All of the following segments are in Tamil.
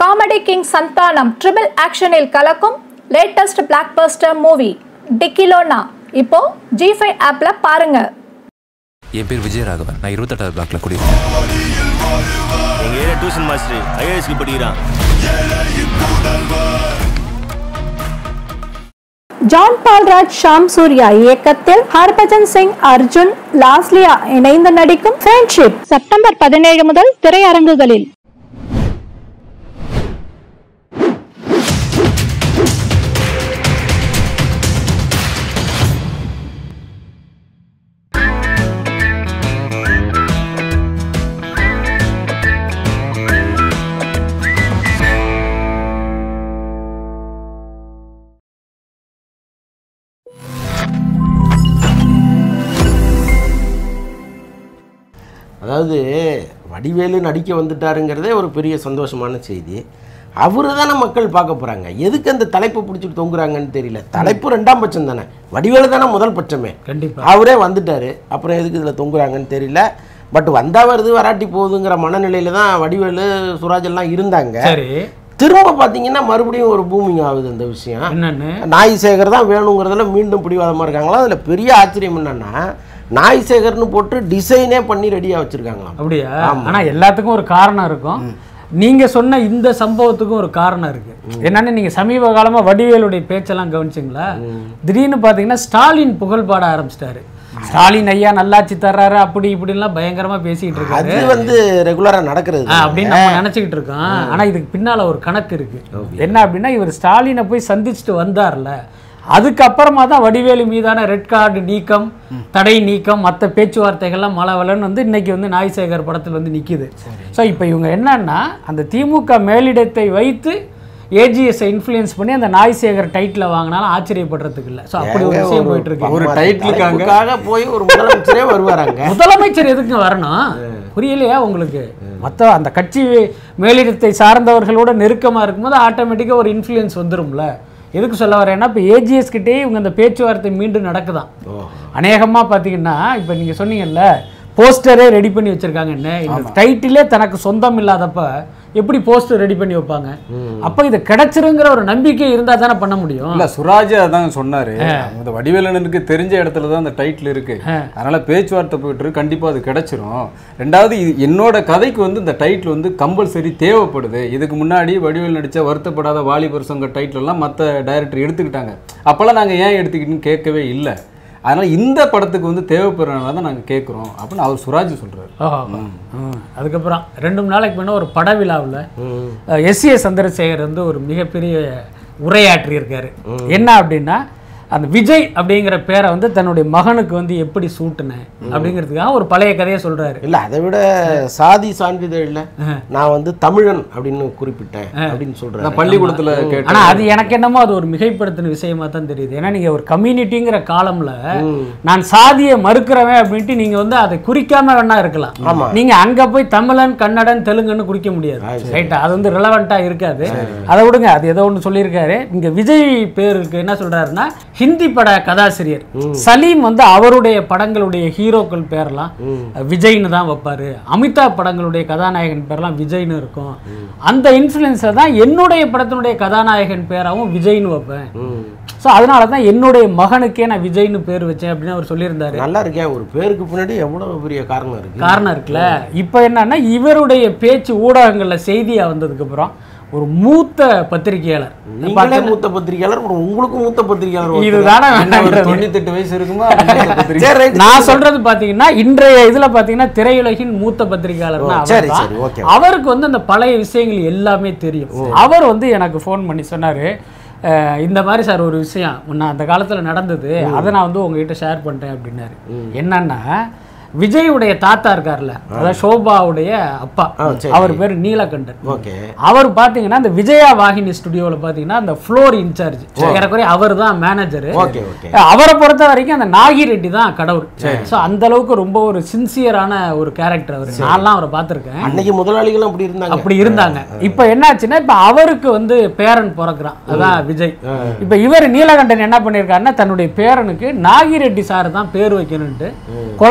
காமெடி கிங் சந்தானம் ட்ரிபிள் ஆக்ஷனில் கலக்கும் latest blockbuster movie Dikkiloona இப்போ ஜி ஃபைவ் ஆப்ல பாருங்க என் பேர் விஜயராகவன் நான் இருபத்தெட்டாவது பிளாக்ல குடியிருக்கேன் எங்க ஏரியா டியூஷன் மாஸ்டர் ஐஏஎஸ்க்கு படிக்கிறான் ஜான் பால்ராஜ் ஷாம் சூர்யா இயக்கத்தில் ஹர்பஜன் சிங் அர்ஜுன் லாஸ்லியா இணைந்து நடிக்கும் ஃப்ரெண்ட்ஷிப் செப்டம்பர் பதினேழு முதல் திரையரங்குகளில் அதாவது வடிவேலு நடிக்க வந்துட்டாருங்கிறதே ஒரு பெரிய சந்தோஷமான செய்தி அவரு தானே மக்கள் பார்க்க போகிறாங்க எதுக்கு அந்த தலைப்பை பிடிச்சிட்டு தொங்குறாங்கன்னு தெரியல தலைப்பு ரெண்டாம் பட்சம் தானே வடிவேலு தானே முதல் பட்சமே கண்டிப்பா. அவரே வந்துட்டாரு அப்புறம் எதுக்கு இதில் தொங்குறாங்கன்னு தெரியல பட் வந்தா வருது வராட்டி போகுதுங்கிற மனநிலையில தான் வடிவேலு சுராஜ் எல்லாம் இருந்தாங்க சரி திரும்ப பார்த்தீங்கன்னா மறுபடியும் ஒரு பூமிங் ஆகுது அந்த விஷயம் என்னன்னு நாய் சேகர் தான் வேணுங்கிறதுல மீண்டும் பிடிவாதமாக இருக்காங்களா அதில் பெரிய ஆச்சரியம் என்னன்னா நாய் சேகர்னு போட்டு டிசைனே பண்ணி ரெடியாக வச்சுருக்காங்களாம் அப்படியா ஆமா. ஆனா எல்லாத்துக்கும் ஒரு காரணம் இருக்கும் நீங்க சொன்ன இந்த சம்பவத்துக்கும் ஒரு காரணம் இருக்கு என்னன்னு நீங்க சமீப காலமா வடிவேலுடைய பேச்செல்லாம் கவனிச்சிங்களா திடீர்னு பாத்தீங்கன்னா ஸ்டாலின் புகழ் பாட ஆரம்பிச்சிட்டாரு ஸ்டாலின் ஐயா நல்லாட்சி தர்றாரு அப்படி இப்படின்லாம் பயங்கரமா பேசிட்டு இருக்காரு அது வந்து ரெகுலராக நடக்கிறது ஆ, அப்படின்னு நம்ம நினைச்சுக்கிட்டு இருக்கோம் ஆனா இதுக்கு பின்னால ஒரு கணக்கு இருக்கு என்ன அப்படின்னா இவர் ஸ்டாலினை போய் சந்திச்சுட்டு வந்தார்ல அதுக்கப்புறமா தான் வடிவேலு மீதான ரெட் கார்டு நீக்கம் தடை நீக்கம் மற்ற பேச்சுவார்த்தைகள்லாம் மலவலன்னு வந்து இன்னைக்கு வந்து நாய்சேகர் படத்தில் வந்து நிக்குது ஸோ இப்போ இவங்க என்னன்னா அந்த திமுக மேலிடத்தை வைத்து ஏஜிஎஸ்ஐ இன்ஃப்ளூயன்ஸ் பண்ணி அந்த நாய்சேகர் டைட்டில் வாங்கினாலும் ஆச்சரியப்படுறதுக்கு இல்லை ஸோ அப்படி ஒரு விஷயம் போயிட்டு இருக்கு ஒரு டைட்டிலுக்காக தலைப்புக்காக போய் ஒரு முதலமைச்சரே வருவாராங்க முதலமைச்சர் எதுக்கு வரணும் புரியலையா உங்களுக்கு மற்ற அந்த கட்சி மேலிடத்தை சார்ந்தவர்களோட நெருக்கமாக இருக்கும்போது ஆட்டோமேட்டிக்காக ஒரு இன்ஃப்ளூயன்ஸ் வந்துரும்ல எதுக்கு சொல்ல வரேன்னா இப்போ ஏஜிஎஸ் கிட்டே இவங்க அந்த பேச்சுவார்த்தை மீண்டும் நடக்குதான் அநேகமாக பார்த்தீங்கன்னா இப்போ நீங்கள் சொன்னீங்கல்ல போஸ்டரே ரெடி பண்ணி வச்சிருக்காங்க என்ன இந்த டைட்டிலே தனக்கு சொந்தம் இல்லாதப்ப எப்படி போஸ்டர் ரெடி பண்ணி வைப்பாங்க அப்போ இது கிடைச்சிருங்கிற ஒரு நம்பிக்கை இருந்தால் தானே பண்ண முடியும் இல்ல சுராஜ் அதான் சொன்னாரு இந்த வடிவேலனுக்கு தெரிஞ்ச இடத்துல தான் அந்த டைட்டில் இருக்கு அதனால பேச்சுவார்த்தை போயிட்டு இருக்கு கண்டிப்பா அது கிடைச்சிரும் ரெண்டாவது இது என்னோட கதைக்கு வந்து இந்த டைட்டில் வந்து கம்பல்சரி தேவைப்படுது இதுக்கு முன்னாடி வடிவேல் நடிச்ச வருத்தப்படாத வாலிபர் சங்க டைட்டில் எல்லாம் மற்ற டைரக்டர் எடுத்துக்கிட்டாங்க அப்பெல்லாம் நாங்க ஏன் எடுத்துக்கிட்டுன்னு கேட்கவே இல்லை அதனால இந்த படத்துக்கு வந்து தேவைப்படுறதுனால தான் நாங்க கேட்குறோம் அப்படின்னு அவர் சுராஜ் சொல்றாரு ஓஹோ ம். அதுக்கப்புறம் ரெண்டு மூணு நாளைக்கு முன்ன ஒரு பட விழாவில் எஸ் ஏ சந்திரசேகர் வந்து ஒரு மிகப்பெரிய உரையாற்றி இருக்காரு என்ன அப்படின்னா அந்த விஜய் அப்படிங்கிற பேரை வந்து தன்னுடைய மகனுக்கு வந்து எப்படி சூட்டுனேன் அப்படிங்கிறதுக்காக ஒரு பழைய கதையை சொல்றாரு இல்ல அதை விட சாதி சான்றிதழ்ல நான் வந்து தமிழன் அப்படின்னு குறிப்பிட்டேன் அப்படின்னு நான் சொல்றேன் பள்ளிக்கூடத்துல கேட்டேன் ஆனா அது எனக்கு என்னமோ அது ஒரு மிகைப்படுத்தின விஷயமா தான் தெரியுது ஏன்னா நீங்க ஒரு கம்யூனிட்டிங்கிற காலம்ல நான் சாதியை மறுக்கிறவன் அப்படின்ட்டு நீங்க வந்து அதை குறிக்காம வேணா இருக்கலாம் நீங்க அங்க போய் தமிழன் கன்னடன் தெலுங்குன்னு குறிக்க முடியாது ரைட்டா அது வந்து ரிலவெண்டா இருக்காது அதை விடுங்க அது ஏதோ ஒன்று சொல்லியிருக்காரு இங்க விஜய் பேருக்கு என்ன சொல்றாருன்னா ஹிந்தி பட கதாசிரியர் சலீம் வந்து அவருடைய படங்களுடைய ஹீரோக்கள் பேர்லாம் விஜய்னு தான் வைப்பாரு அமிதாப் படங்களுடைய கதாநாயகன் பேர்லாம் விஜய்னு இருக்கும் அந்த இன்ஃப்ளூயன்ஸை தான் என்னுடைய படத்தினுடைய கதாநாயகன் பேராவும் விஜய்னு வைப்பேன் ஸோ அதனால தான் என்னுடைய மகனுக்கே நான் விஜய்னு பேர் வச்சேன் அப்படின்னு அவர் சொல்லியிருந்தாரு நல்லா இருக்கேன் ஒரு பேருக்கு பின்னாடி எவ்வளவு பெரிய காரணம் இருக்கு காரணம் இருக்குல்ல இப்போ என்னன்னா இவருடைய பேச்சு ஊடகங்கள்ல செய்தியா வந்ததுக்கு அப்புறம் ஒரு மூத்த பத்திரிகையாளர் நீங்களே மூத்த பத்திரிகையாளர் அப்புறம் உங்களுக்கும் மூத்த பத்திரிகையாளர் ஒருத்தர். இதுதானே என்ன ஒரு வேண்டாங்கிறது. தொண்ணூத்தெட்டு வயசு இருக்குமா அந்த பத்திரிக்கை. சரி, right. நான் சொல்றது பாத்தீங்கன்னா இன்றைய இதுல பாத்தீங்கன்னா திரையுலகின் மூத்த பத்திரிகையாளர்னா ஓ, சரி, அவர்தான். சரி, okay. அவருக்கு வந்து அந்த பழைய விஷயங்கள் எல்லாமே தெரியும் அவர் வந்து எனக்கு ஃபோன் பண்ணி சொன்னாரு அஹ், இந்த மாதிரி சார் ஒரு விஷயம் நான் அந்த காலத்துல நடந்தது அதை நான் வந்து உங்ககிட்ட ஷேர் பண்றேன் அப்படின்னாரு என்னன்னா விஜயுடைய தாத்தா இருக்கார்ல அதாவது சோபாவுடைய அப்பா ஆ, சரி. அவர் பேர் நீலகண்டன் ஓகே அவர் பாத்தீங்கன்னா இந்த விஜயா வாகினி ஸ்டுடியோல பாத்தீங்கன்னா அந்த ஃப்ளோர் இன்சார்ஜ் ஏறக்குறைய அவர் தான் மேனேஜர் ஓகே ஓகே அவரை பொறுத்த வரைக்கும் அந்த நாகி ரெட்டி தான் கடவுள் ஸோ அந்த அளவுக்கு ரொம்ப ஒரு சின்சியரான ஒரு கேரக்டர் அவர் நான்லாம் அவரை பார்த்துருக்கேன் அன்னைக்கு முதலாளிகளும் அப்படி இருந்தாங்க அப்படி இருந்தாங்க இப்போ என்னாச்சுன்னா இப்போ அவருக்கு வந்து பேரன் பிறக்கிறான் அதான் விஜய் இப்போ இவர் நீலகண்டன் என்ன பண்ணியிருக்காருன்னா தன்னுடைய பேரனுக்கு நாகிரெட்டி சார் தான் பேர் வைக்கணும்ட்டு குழந்தையை தூக்கி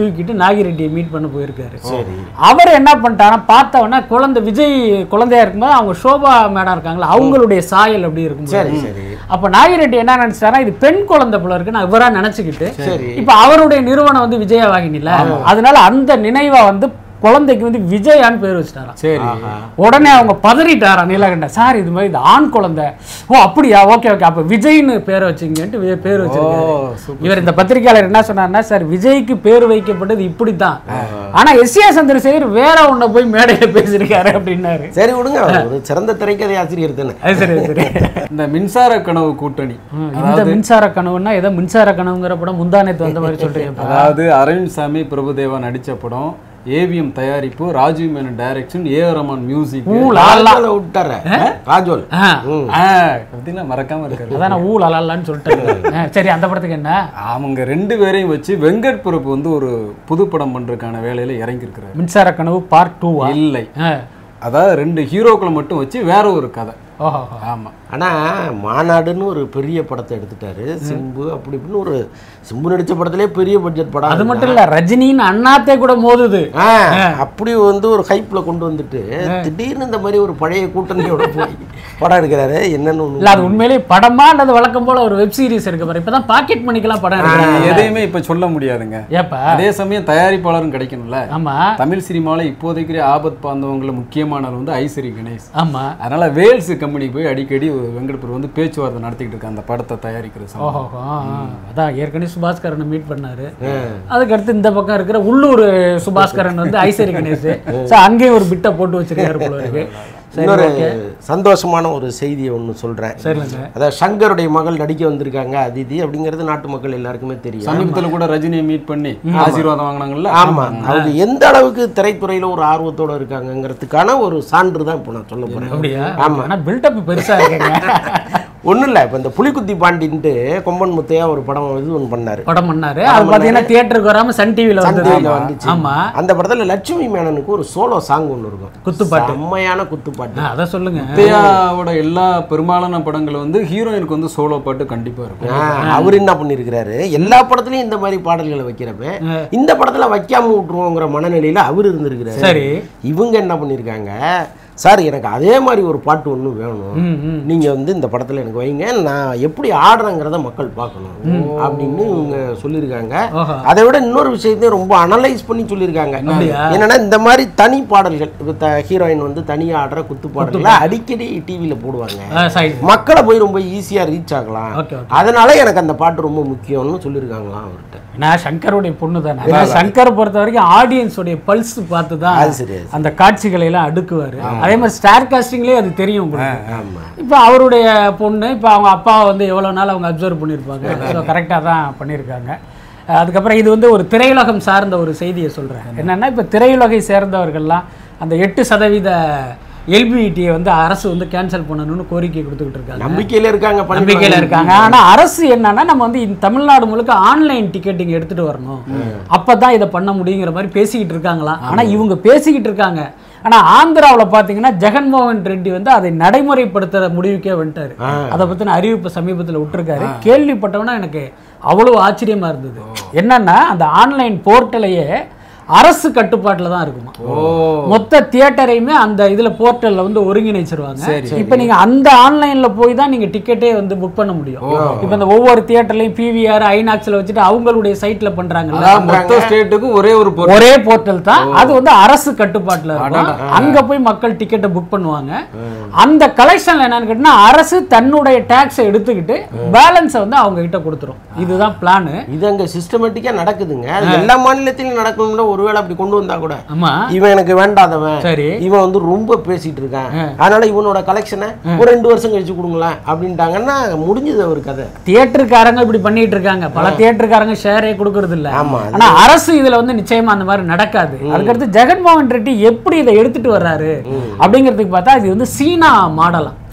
தூக்கிட்டு நாகிரெட்டியை மீட் பண்ண போயிருக்காரு சரி அவர் என்ன பண்ணிட்டாருன்னா பார்த்தவொடனே குழந்தை விஜய் குழந்தையா இருக்கும்போது அவங்க சோபா மேடம் இருக்காங்களா அவங்களுடைய சாயல் அப்படி இருக்கும் சரி சரி அப்ப நாகிரெட்டி என்ன நினைச்சாரா இது பெண் குழந்தை போல இருக்கு நான் இவரா நினைச்சுக்கிட்டு சரி இப்ப அவருடைய நிறுவனம் வந்து விஜயா வாங்கினில அதனால அந்த நினைவா வந்து குழந்தைக்கு வந்து விஜயான்னு பேர் வச்சுட்டாராம் சரி உடனே அவங்க பதறிட்டாரா நீலகண்டன் சார் இது மாதிரி இது ஆண் குழந்தை ஓ அப்படியா ஓகே ஓகே அப்ப விஜய்னு பேர் வச்சுங்கன்ட்டு வி- பேர் வச்சிருக்காரு இவர் இந்த பத்திரிக்கையாளர் என்ன சொன்னார்னா சார் விஜய்க்கு பேர் வைக்கப்பட்டது இப்படித்தான் ஆனா எஸ் ஏ சந்திரசேகர் வேற ஒண்ண போய் மேடையில பேசியிருக்காரு அப்படின்னாரு சரி விடுங்க அவர் ஒரு சிறந்த திரைக்கதை ஆசிரியர் தானே அது சரி அது சரி இந்த மின்சார கனவு கூட்டணி இந்த மின்சார கனவுன்னா ஏதோ மின்சார கனவுங்கிற படம் முந்தானத்து வந்த மாதிரி சொல்றீங்க அதாவது அரவிந்த் சாமி பிரபுதேவா நடிச்ச படம் ஏவிஎம் தயாரிப்பு Rajiv Menon direction A R Rahman music ராஜோல விட்டார ராஜோல் பார்த்தீங்கன்னா மறக்காம இருக்காரு அதான் நான் ஊ லலாலான்னு சொல்லிட்டேன் ஆ, சரி அந்த படத்துக்கு என்ன அவங்க ரெண்டு பேரையும் வச்சு வெங்கட் பிரபு வந்து ஒரு புது படம் பண்றதுக்கான வேலையில இறங்கி இருக்கிறாரு மின்சார கனவு பார்ட் டூவா இல்லை அதாவது ரெண்டு ஹீரோக்களை மட்டும் வச்சு வேற ஒரு கதை ஓஹோ ஆமா ஆனா மாநாடுன்னு ஒரு பெரிய படத்தை எடுத்துட்டாரு சிம்பு அப்படி இப்படின்னு ஒரு சிம்பு நடிச்ச படத்திலே பெரிய பட்ஜெட் படம் அது மட்டும் இல்ல ரஜினின்னு அண்ணாத்தே கூட மோதுது ஆ, அப்படி வந்து ஒரு ஹைப்ல கொண்டு வந்துட்டு திடீர்னு இந்த மாதிரி ஒரு பழைய கூட்டணியோட போய் படம் எடுக்கிறாரு என்னன்னு ஒண்ணு இல்ல அது உண்மையிலேயே படமா அல்லது வழக்கம் போல ஒரு வெப் சீரிஸ் இருக்கு பாரு இப்பதான் பாக்கெட் மணிக்கெல்லாம் படம் எடுக்கிறாங்க எதையுமே இப்ப சொல்ல முடியாதுங்க ஏப்பா அதே சமயம் தயாரிப்பாளரும் கிடைக்கணும்ல ஆமா தமிழ் சினிமாவில் இப்போதைக்கு ஆபத் பாந்தவங்கள முக்கியமானவர் வந்து ஐஸ்வரி கணேஷ் ஆமா அதனால வேல்ஸ் கம்பெனிக்கு போய் அடிக்கடி வெங்கடபுரம் வந்து பேச்சுவார்த்தை நடத்திக்கிட்டு இருக்காங்க அந்த படத்தை தயாரிக்கிற சம்பவம். ஓஹோ ஆ, ஆ. அதான் ஏற்கனவே சுபாஸ்கரனை மீட் பண்ணாரு அதுக்கு அடுத்து இந்த பக்கம் இருக்கிற உள்ளூர் சுபாஸ்கரன் வந்து ஐஸ்வரி கணேஷ் சோ அங்கேயும் ஒரு பிட்டை போட்டு வச்சிருக்காரு போல இருக்கு சரி இன்னொரு ஓகே சந்தோஷமான ஒரு செய்தியை ஒன்று சொல்றேன் சரிங்க அதாவது சங்கருடைய மகள் நடிக்க வந்திருக்காங்க அதிதி அப்படிங்கிறது நாட்டு மக்கள் எல்லாருக்குமே தெரியும் சமீபத்துல கூட ரஜினியை மீட் பண்ணி ஆசீர்வாதம் வாங்கினாங்கல்ல ஆமா அவங்க எந்த அளவுக்கு திரைத்துறையில ஒரு ஆர்வத்தோட இருக்காங்கங்கிறதுக்கான ஒரு சான்று தான் இப்போ நான் சொல்ல போறேன் அப்படியா ஆமா. ஆனா பில்டப் பெருசா இருக்குங்க ஒண்ணும் இல்ல இப்போ இந்த புலிக்குத்தி பாண்டின்ட்டு கொம்பன் முத்தையா ஒரு படம் இது ஒன்று பண்ணாரு படம் பண்ணாரு அது பாத்தீங்கன்னா தியேட்டருக்கு வராம சன் டிவில சன் வந்தது டிவில வந்துச்சு ஆமா அந்த படத்துல லட்சுமி மேனனுக்கு ஒரு சோலோ சாங் ஒன்று இருக்கும் குத்துப்பாட்டு. செம்மையான குத்துப்பாட்டு ஆ, அத சொல்லுங்க முத்தையாவோட எல்லா பெரும்பாலான படங்கள் வந்து ஹீரோயினுக்கு வந்து சோலோ பாட்டு கண்டிப்பா இருக்கும் ஆ, அவர் என்ன பண்ணிருக்கிறாரு எல்லா படத்துலயும் இந்த மாதிரி பாடல்களை வைக்கிறப்ப இந்த படத்துல வைக்காம விட்டுருவோங்கிற மனநிலையில அவர் இருந்திருக்கிறாரு சரி இவங்க என்ன பண்ணிருக்காங்க சார் எனக்கு அதே மாதிரி ஒரு பாட்டு ஒன்று வேணும் ம், ம். நீங்க வந்து இந்த படத்துல எனக்கு வைங்க நான் எப்படி ஆடுறேங்கிறத மக்கள் பார்க்கணும் அப்படின்னு இவங்க சொல்லியிருக்காங்க ஓஹோ. அதை விட இன்னொரு விஷயத்தையும் ரொம்ப அனலைஸ் பண்ணி சொல்லியிருக்காங்க அப்படியா? என்னன்னா இந்த மாதிரி தனி பாடல்கள் இப்போ த ஹீரோயின் வந்து தனியா ஆடுற குத்து பாடல்களை அடிக்கடி டிவியில போடுவாங்க ஆ, சரி மக்களை போய் ரொம்ப ஈஸியா ரீச் ஆகலாம் ஓகே ஓகே அதனால எனக்கு அந்த பாட்டு ரொம்ப முக்கியம்னு சொல்லியிருக்காங்களாம் அவர்கிட்ட நான் சங்கருடைய பொண்ணு தானே அதனால சங்கரை பொறுத்த வரைக்கும் ஆடியன்ஸோடைய பல்ஸ் பார்த்து தான் அது சரி அது அந்த காட்சிகளை எல்லாம் அடுக்குவாரு அதே மாதிரி ஸ்டார் காஸ்டிங்லேயே அது தெரியும் உங்களுக்கு ஆமா இப்போ அவருடைய பொண்ணு இப்போ அவங்க அப்பாவை வந்து எவ்வளோ நாள் அவங்க அப்சர்வ் பண்ணியிருப்பாங்க ஸோ கரெக்டாக தான் பண்ணியிருக்காங்க அஹ் அதுக்கப்புறம் இது வந்து ஒரு திரையுலகம் சார்ந்த ஒரு செய்தியை சொல்கிறேன் என்னென்னா இப்போ திரையுலகை சேர்ந்தவர்கள்லாம் அந்த எட்டு சதவீத எல்பிஇடியை வந்து அரசு வந்து கேன்சல் பண்ணணும்னு கோரிக்கை கொடுத்துக்கிட்டு இருக்காங்க நம்பிக்கையில இருக்காங்க பண்ணிடுவாங்க. நம்பிக்கையில இருக்காங்க ஆனா அரசு என்னன்னா நம்ம வந்து இந்த தமிழ்நாடு முழுக்க ஆன்லைன் டிக்கெட்டிங் எடுத்துட்டு வரணும் அப்பதான் இதை பண்ண முடியுங்கிற மாதிரி பேசிக்கிட்டு இருக்காங்களாம் ஆனா இவங்க பேசிக்கிட்டு இருக்காங்க ஆனா ஆந்திராவுல பாத்தீங்கன்னா ஜெகன்மோகன் ரெட்டி வந்து அதை நடைமுறைப்படுத்துற முடிவுக்கே வந்துட்டாரு அதை பத்தின அறிவிப்பு சமீபத்துல விட்டுருக்காரு கேள்விப்பட்டவனா எனக்கு அவ்வளவு ஆச்சரியமா இருந்தது என்னன்னா அந்த ஆன்லைன் போர்ட்டலையே அரசு கட்டுப்பாட்டுல தான் இருக்குமா மொத்த தியேட்டரையுமே அந்த இதுல போர்ட்டல்ல வந்து ஒருங்கிணைச்சிருவாங்க இப்போ நீங்க அந்த ஆன்லைன்ல போய் தான் நீங்க டிக்கெட்டே வந்து புக் பண்ண முடியும் இப்போ இந்த ஒவ்வொரு தியேட்டர்லயும் பிவிஆர் ஐநாக்ஸ்ல வச்சுட்டு அவங்களுடைய சைட்ல பண்றாங்கல்ல அதாவது மொத்த ஸ்டேட்டுக்கும் ஒரே ஒரு பொருள் ஒரே போர்ட்டல் தான் அது வந்து அரசு கட்டுப்பாட்டுல இருக்கும் அங்க போய் மக்கள் டிக்கெட்டை புக் பண்ணுவாங்க அந்த கலெக்ஷன்ல என்னன்னு கேட்டீங்கன்னா அரசு தன்னுடைய டாக்ஸை எடுத்துக்கிட்டு பேலன்ஸை வந்து அவங்க கிட்ட கொடுத்துரும் இதுதான் பிளான் இது அங்க சிஸ்டமேட்டிக்கா நடக்குதுங்க அது எல்லா மாநிலத்திலும் நடக்கணும்னா ஒருவேளை அப்படி கொண்டு வந்தா கூட ஆமா இவன் எனக்கு வேண்டாதவன் சரி இவன் வந்து ரொம்ப பேசிட்டு இருக்கான் அதனால இவனோட கலெக்ஷனை ஒரு ரெண்டு வருஷம் கழிச்சு கொடுங்களேன் அப்படின்ட்டாங்கன்னா முடிஞ்சது ஒரு கதை தியேட்டருக்காரங்க இப்படி பண்ணிட்டு இருக்காங்க பல தியேட்டருக்காரங்க ஷேரே கொடுக்கறது இல்ல ஆமா ஆனா அரசு இதுல வந்து நிச்சயமா அந்த மாதிரி நடக்காது அதுக்கடுத்து ஜெகன்மோகன் ரெட்டி எப்படி இதை எடுத்துட்டு வர்றாரு அப்படிங்கிறதுக்கு பார்த்தா இது வந்து சீனா மாடலாம்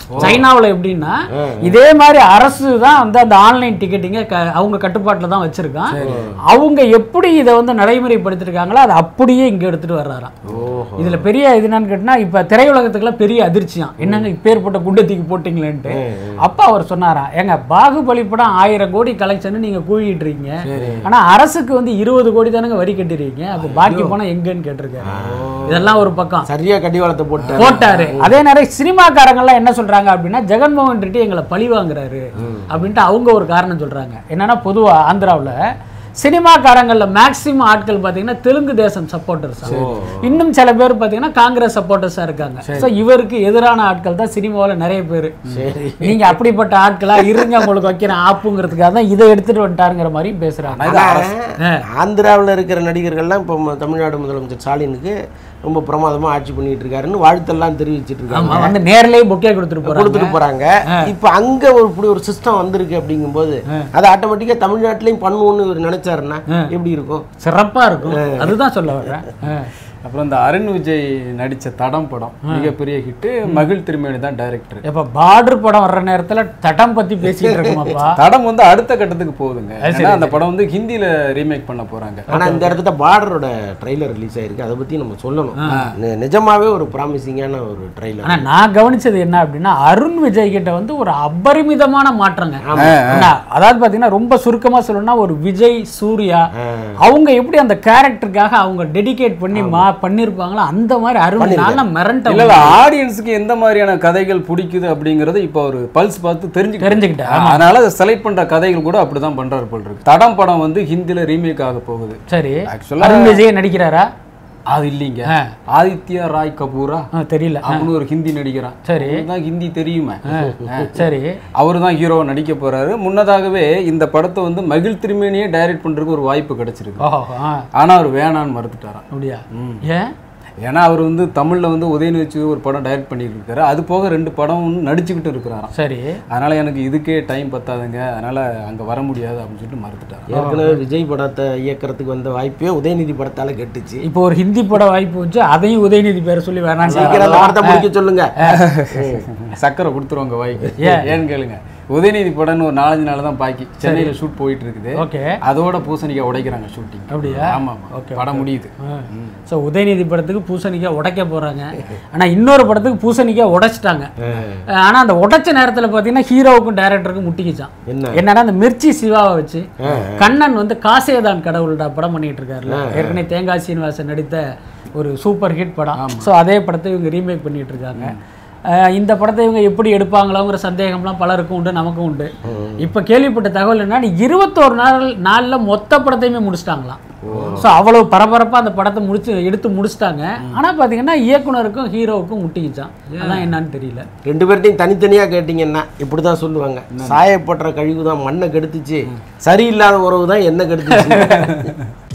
சைனாவுல எப்படின்னா இதே மாதிரி அரசு தான் வந்து அந்த ஆன்லைன் டிக்கெட்டிங்க அவங்க கட்டுப்பாட்டுல தான் வச்சிருக்கான் அவங்க எப்படி இதை வந்து நடைமுறைப்படுத்திருக்காங்களோ அதை அப்படியே இங்க எடுத்துட்டு வர்றாராம் இதுல பெரிய இது என்னன்னு கேட்டினா இப்ப திரையுலகத்துக்குலாம் பெரிய அதிர்ச்சியாம் என்னங்க இப்பேற்பட்ட குண்டை தூக்கி போட்டீங்களேன்ட்டு அப்ப அவர் சொன்னாராம் ஏங்க பாகுபலி படம் ஆயிரம் கோடி கலெக்ஷன் நீங்க கூவிட்டு இருக்கீங்க ஆனா அரசுக்கு வந்து இருபது கோடி தானங்க வரி கட்டிருக்கீங்க அப்ப பாக்கி பணம் எங்கன்னு கேட்டிருக்காரு இதெல்லாம் ஒரு பக்கம் சரியா கடிவாளத்தை போட்டு போட்டாரு அதே நேரம் சினிமாக்காரங்க எல்லாம் என்ன சொல்றாங்க அப்படின்னா ஜெகன்மோகன் ரெட்டி எங்களை பழி வாங்குறாரு அப்படின்ட்டு அவங்க ஒரு காரணம் சொல்றாங்க என்னன்னா பொதுவா ஆந்திராவுல சினிமாக்காரங்கள்ல மேக்சிமம் ஆட்கள் பாத்தீங்கன்னா தெலுங்கு தேசம் சப்போர்ட்டர்ஸ் இன்னும் சில பேர் பாத்தீங்கன்னா காங்கிரஸ் சப்போர்ட்டர்ஸா இருக்காங்க ஸோ இவருக்கு எதிரான ஆட்கள் தான் சினிமாவுல நிறைய பேர் நீங்க அப்படிப்பட்ட ஆட்களா இருங்க உங்களுக்கு வைக்கிறேன் ஆப்புங்கிறதுக்காக தான் இதை எடுத்துட்டு வந்துட்டாருங்கிற மாதிரி பேசுறாங்க ஆனா, ஆந்திராவுல இருக்கிற நடிகர்கள்லாம் இப்போ ம- தமிழ்நாடு முதலமைச்சர் ஸ்டாலினுக்கு ரொம்ப பிரமாதமா ஆட்சி பண்ணிட்டு இருக்காருன்னு வாழ்த்தெல்லாம் தெரிவிச்சிட்டு ஆமா இருக்காங்க வந்து நேர்லயே பொக்கே கொடுத்துட்டு போறாங்க கொடுத்துட்டு போறாங்க இப்போ அங்க ஒரு இப்படி ஒரு சிஸ்டம் வந்திருக்கு அப்படிங்கும்போது அது ஆட்டோமேட்டிக்கா தமிழ்நாட்டிலையும் பண்ணுவோம்னு இவர் நினைச்சாருன்னா எப்படி இருக்கும் சிறப்பா இருக்கும் அதுதான் சொல்ல வர்றேன் ஆ. அப்புறம் இந்த அருண் விஜய் நடிச்ச தடம் படம் மிகப்பெரிய ஹிட்டு மகிழ் திருமேனி தான் டைரக்டர் இப்ப பார்டர் படம் வர்ற நேரத்துல தடம் பத்தி பேசிட்டு இருக்குமாப்பா தடம் வந்து அடுத்த கட்டத்துக்கு போகுதுங்க ஏன்னா அந்த படம் வந்து ஹிந்தில ரீமேக் பண்ண போறாங்க ஆனா இந்த இடத்துல பார்டரோட ட்ரைலர் ரிலீஸ் ஆயிருக்கு அதை பத்தி நம்ம சொல்லணும் நி- நிஜமாவே ஒரு ப்ராமிசிங்கான ஒரு ட்ரைலர் ஆனா நான் கவனிச்சது என்ன அப்படின்னா அருண் விஜய் கிட்ட வந்து ஒரு அபரிமிதமான மாற்றங்க என்ன, அதாவது பாத்தீங்கன்னா ரொம்ப சுருக்கமா சொல்லணும்னா ஒரு விஜய் சூர்யா அவங்க எப்படி அந்த கேரக்டருக்காக அவங்க டெடிகேட் பண்ணி மா பண்ணிருப்பாங்களோ அந்த மாதிரி அருண் நான் மிரண்ட இல்ல இல்ல ஆடியன்ஸுக்கு எந்த மாதிரியான கதைகள் பிடிக்குது அப்படிங்கறது இப்போ ஒரு பல்ஸ் பார்த்து தெரிஞ்சு தெரிஞ்சுக்கிட்டேன் அதனால செலக்ட் பண்ற கதைகள் கூட அப்படிதான் பண்றாரு போல் இருக்கு தடம் படம் வந்து ஹிந்தில ரீமேக் ஆக போகுது சரி ஆக்சுவலா அருண் விஜய் நடிக்கிறாரா அது இல்லைங்க ஆ. ஆதித்யா ராய் கபூரா ஆ, தெரியல ஆ, அப்படின்னு ஒரு ஹிந்தி நடிகரா சரி. தான் ஹிந்தி தெரியுமே சரி அவர் தான் ஹீரோவை நடிக்க போறாரு முன்னதாகவே இந்த படத்தை வந்து மகிழ் திருமேனியே டைரக்ட் பண்றதுக்கு ஒரு வாய்ப்பு கிடைச்சிருக்கு ஓஹோ ஆ, ஆனா அவர் வேணான்னு மறுத்துட்டாராம் அப்படியா ஏன் ஏன்னா அவர் வந்து தமிழ்ல வந்து உதயநிதி வச்சு ஒரு படம் டைரக்ட் பண்ணிட்டு இருக்காரு அது போக ரெண்டு படம் வந்து நடிச்சுக்கிட்டு இருக்கிறாராம் சரி அதனால எனக்கு இதுக்கே டைம் பத்தாதுங்க அதனால அங்க வர முடியாது அப்படின்னு சொல்லிட்டு மறுத்துட்டாரு ஏற்கனவே விஜய் படத்தை இயக்கறதுக்கு வந்த வாய்ப்பே உதயநிதி படத்தால கெட்டுச்சு இப்போ ஒரு ஹிந்தி பட வாய்ப்பு வச்சு அதையும் உதயநிதி பேரை சொல்லி வேணாம் சீக்கிரம் அந்த படத்தை முடிக்க சொல்லுங்க சக்கரை கொடுத்துருவாங்க வாய்க்கு ஏன்? ஏன்னு கேளுங்க உதயநிதி படம்னு ஒரு நாலஞ்சு நாள் தான் பாக்கி சென்னையில ஷூட் போயிட்டு இருக்குது ஓகே அதோட பூசணிக்காய் உடைக்கிறாங்க ஷூட்டிங் அப்படியா? ஆமா ஆமா படம் முடியுது ஸோ உதயநிதி படத்துக்கு பூசணிக்காய் உடைக்க போறாங்க ஆனா இன்னொரு படத்துக்கு பூசணிக்காய் உடைச்சிட்டாங்க ஆனா அந்த உடைச்ச நேரத்துல பாத்தீங்கன்னா ஹீரோவுக்கும் டைரக்டருக்கும் முட்டிக்கிச்சான் என்ன? என்னன்னா அந்த மிர்ச்சி சிவாவை வச்சு கண்ணன் வந்து காசேதான் கடவுள்டா படம் பண்ணிட்டு இருக்காருல்ல ஏற்கனவே தேங்காய் சீனிவாசன் நடித்த ஒரு சூப்பர் ஹிட் படம் ஸோ அதே படத்தை இவங்க ரீமேக் பண்ணிட்டு இருக்காங்க அஹ் இந்த படத்தை இவங்க எப்படி எடுப்பாங்களோங்கிற சந்தேகம்லாம் பலருக்கும் உண்டு நமக்கும் உண்டு இப்போ கேள்விப்பட்ட தகவல் என்னன்னா இருபத்தோரு நாள் நாளில் மொத்த படத்தையுமே முடிச்சிட்டாங்களாம் ஸோ அவ்வளவு பரபரப்பாக அந்த படத்தை முடிச்சு எடுத்து முடிச்சிட்டாங்க ஆனால் பார்த்தீங்கன்னா இயக்குனருக்கும் ஹீரோவுக்கும் முட்டிக்கிச்சான் அதான் என்னன்னு தெரியல ரெண்டு பேர்ட்டையும் தனித்தனியா கேட்டீங்கன்னா இப்படிதான் சொல்லுவாங்க சாயப்பட்ட கழிவு தான் மண்ணை கெடுத்துச்சு சரியில்லாத உறவு தான் என்ன கெடுத்துச்சு